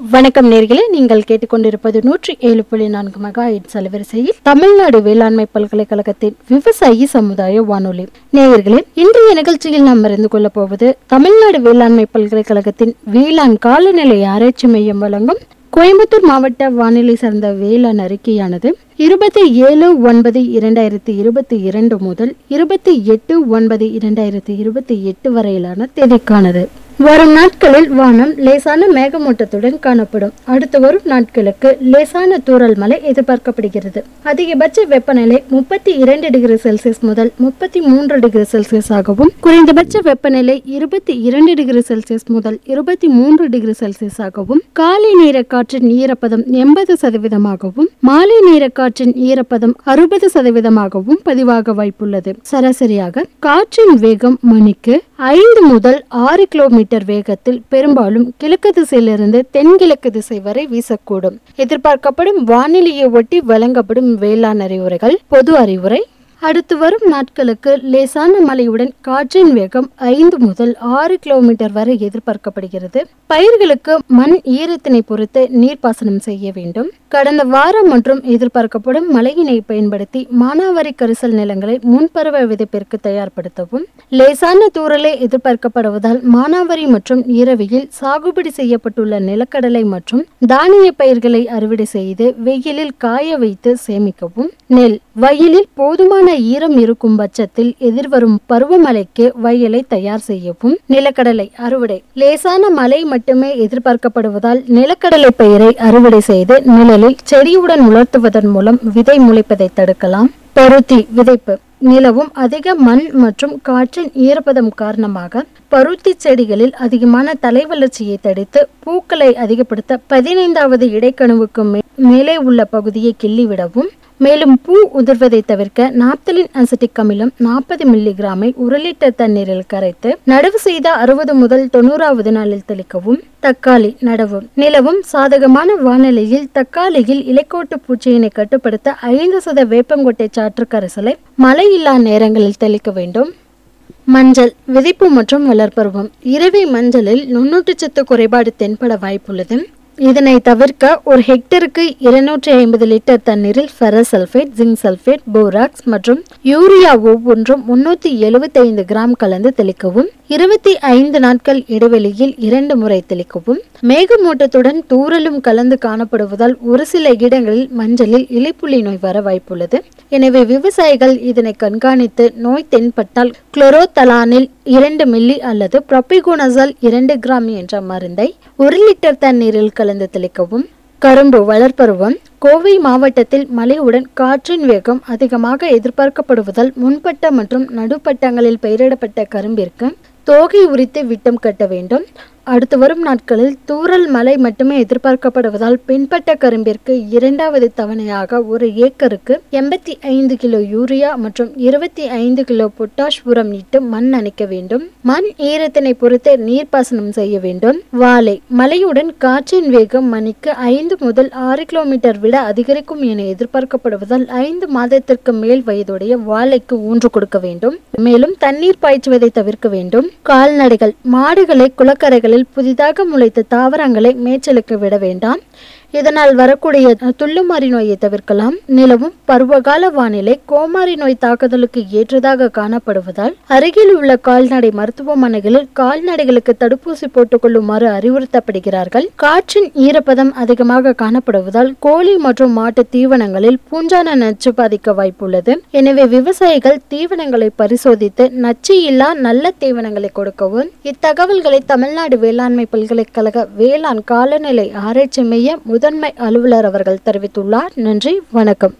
வணக்கம் நேர்களே நீங்கள் கேட்டுக்கொண்டிருப்பது நூற்றி ஏழு புள்ளி நான்கு மெகா எட்ஸ் அலைவரிசையில் தமிழ்நாடு வேளாண்மை பல்கலைக்கழகத்தின் விவசாயி சமுதாய வானொலி நேயர்களே இன்றைய நிகழ்ச்சியில் நாம் அறிந்து கொள்ளப் போவது தமிழ்நாடு வேளாண்மை பல்கலைக்கழகத்தின் வேளாண் காலநிலை ஆராய்ச்சி மையம் வழங்கும் கோயம்புத்தூர் மாவட்ட வானிலை சார்ந்த வேளாண் அறிக்கையானது இருபத்தி ஏழு ஒன்பது இரண்டாயிரத்தி இருபத்தி இரண்டு முதல் இருபத்தி எட்டு ஒன்பது இரண்டாயிரத்தி இருபத்தி எட்டு வரையிலான தேதிக்கானது வரும் நாட்களில் வானம் லேசான மேகமூட்டத்துடன் காணப்படும் அடுத்து வரும் நாட்களுக்கு லேசான தூறல் மழை எதிர்பார்க்கப்படுகிறது அதிகபட்ச வெப்பநிலை முப்பத்தி இரண்டு டிகிரி செல்சியஸ் முதல் முப்பத்தி மூன்று டிகிரி செல்சியஸ் ஆகவும் குறைந்தபட்ச வெப்பநிலை இருபத்தி இரண்டு டிகிரி செல்சியஸ் முதல் இருபத்தி மூன்று டிகிரி செல்சியஸ் ஆகவும் காலை நேர காற்றின் ஈரப்பதம் எண்பது சதவீதமாகவும் மாலை நேர காற்றின் ஈரப்பதம் அறுபது சதவீதமாகவும் பதிவாக வாய்ப்புள்ளது சராசரியாக காற்றின் வேகம் மணிக்கு ஐந்து முதல் ஆறு கிலோமீட்டர் வேகத்தில் பெரும்பாலும் கிழக்கு திசையிலிருந்து தென்கிழக்கு திசை வரை வீசக்கூடும் எதிர்பார்க்கப்படும் வானிலையை ஒட்டி வழங்கப்படும் வேளாண் அறிவுரைகள் பொது அறிவுரை அடுத்து வரும் நாட்களுக்கு லேசான மழையுடன் காற்றின் வேகம் ஐந்து முதல் ஆறு கிலோமீட்டர் வரை எதிர்பார்க்கப்படுகிறது பயிர்களுக்கு மண் ஈரத்தினை பொறுத்து நீர்ப்பாசனம் செய்ய வேண்டும் கடந்த வாரம் மற்றும் எதிர்பார்க்கப்படும் மழையினை பயன்படுத்தி மானாவாரி கரிசல் நிலங்களை முன்பருவ விதைப்பிற்கு தயார்படுத்தவும் லேசான தூறலே எதிர்பார்க்கப்படுவதால் மானாவாரி மற்றும் இரவியில் சாகுபடி செய்யப்பட்டுள்ள நிலக்கடலை மற்றும் தானிய பயிர்களை அறுவடை செய்து வெயிலில் காய வைத்து சேமிக்கவும் நெல் வயலில் போதுமான ஈரம் இருக்கும் பட்சத்தில் எதிர்வரும் பருவமழைக்கு வயலை தயார் செய்யவும் நிலக்கடலை அறுவடை லேசான மழை மட்டுமே எதிர்பார்க்கப்படுவதால் நிலக்கடலை பயிரை அறுவடை செய்து நிழலில் செடியுடன் உலர்த்துவதன் மூலம் விதை முளைப்பதை தடுக்கலாம் பருத்தி விதைப்பு நிலவும் அதிக மண் மற்றும் காற்றின் ஈரப்பதம் காரணமாக பருத்தி செடிகளில் அதிகமான தலை வளர்ச்சியை தடுத்து பூக்களை அதிகப்படுத்த பதினைந்தாவது இடைக்கணுவுக்கு மே- மேலே உள்ள பகுதியை கிள்ளிவிடவும் மேலும் பூ உதிர்வதை தவிர்க்க நாப்தலின் அசிட்டிக் அமிலம் நாற்பது மில்லிகிராமை ஒரு லிட்டர் தண்ணீரில் கரைத்து நடவு செய்த அறுபது முதல் தொண்ணூறாவது நாளில் தெளிக்கவும் தக்காளி நடவு நிலவும் சாதகமான வானிலையில் தக்காளியில் இலைக்கோட்டு பூச்சியினை கட்டுப்படுத்த ஐந்து சத வேப்பங்கொட்டை சாற்று கரைசலை மழையில்லா நேரங்களில் தெளிக்க வேண்டும் மஞ்சள் விதைப்பு மற்றும் வளர்ப்பருவம் இரவை மஞ்சளில் நுண்ணூட்டச்சத்து குறைபாடு தென்பட வாய்ப்புள்ளது இதனை தவிர்க்க ஒரு ஹெக்டருக்கு இருநூற்றி ஐம்பது லிட்டர் தண்ணீரில் ferrous sulphate zinc sulphate borax மற்றும் யூரியா ஒவ்வொன்றும் முன்னூத்தி எழுபத்தைந்து கிராம் கலந்து தெளிக்கவும் இருபத்தி ஐந்து நாட்கள் இடைவெளியில் இரண்டு முறை தெளிக்கவும் மேகமூட்டத்துடன் தூறலும் கலந்து காணப்படுவதால் ஒரு சில இடங்களில் மஞ்சளில் இலைப்புள்ளி நோய் வர வாய்ப்புள்ளது எனவே விவசாயிகள் இதனை கண்காணித்து நோய் தென்பட்டால் குளோரோதலானில் இரண்டு மில்லி அல்லது ப்ரொபிகோனசால் இரண்டு கிராம் என்ற மருந்தை ஒரு லிட்டர் தண்ணீரில் கலந்து தெளிக்கவும் கரும்பு வளர்ப்பருவம் கோவை மாவட்டத்தில் மழையுடன் காற்றின் வேகம் அதிகமாக எதிர்பார்க்கப்படுவதால் முன்பட்ட மற்றும் நடுப்பட்டங்களில் பயிரிடப்பட்ட கரும்பிற்கு தோகை உரித்து விட்டம் கட்ட வேண்டும் அடுத்து வரும் நாட்களில் தூறல் மழை மட்டுமே எதிர்பார்க்கப்படுவதால் பின்பட்ட கரும்பிற்கு இரண்டாவது தவணையாக ஒரு ஏக்கருக்கு எண்பத்தி ஐந்து கிலோ யூரியா மற்றும் இருபத்தி ஐந்து கிலோ பொட்டாஷ் உரம் இட்டு மண் அணைக்க வேண்டும் மண் ஈரத்தினை பொறுத்து நீர்ப்பாசனம் செய்ய வேண்டும் வாழை மழையுடன் காற்றின் வேகம் மணிக்கு ஐந்து முதல் ஆறு கிலோமீட்டர் விட அதிகரிக்கும் என எதிர்பார்க்கப்படுவதால் ஐந்து மாதத்திற்கு மேல் வயதுடைய வாழைக்கு ஊன்று கொடுக்க வேண்டும் மேலும் தண்ணீர் பாய்ச்சுவதை தவிர்க்க வேண்டும் கால்நடைகள் மாடுகளை குளக்கரைகளில் புதிதாக முளைத்த தாவரங்களை மேய்ச்சலுக்கு விட வேண்டாம் இதனால் வரக்கூடிய துள்ளுமாறி நோயை தவிர்க்கலாம் நிலவும் பருவகால வானிலை கோமாரி நோய் தாக்குதலுக்கு ஏற்றதாக காணப்படுவதால் அருகில் உள்ள கால்நடை மருத்துவமனைகளில் கால்நடைகளுக்கு தடுப்பூசி போட்டுக் கொள்ளுமாறு அறிவுறுத்தப்படுகிறார்கள் காற்றின் ஈரப்பதம் அதிகமாக காணப்படுவதால் கோழி மற்றும் மாட்டு தீவனங்களில் பூஞ்சான நச்சு பாதிக்க வாய்ப்புள்ளது எனவே விவசாயிகள் தீவனங்களை பரிசோதித்து நச்சு இல்லா நல்ல தீவனங்களை கொடுக்கவும் இத்தகவல்களை தமிழ்நாடு வேளாண்மை பல்கலைக்கழக வேளாண் காலநிலை ஆராய்ச்சி மைய முதன்மை அலுவலர் அவர்கள் தெரிவித்துள்ளார் நன்றி வணக்கம்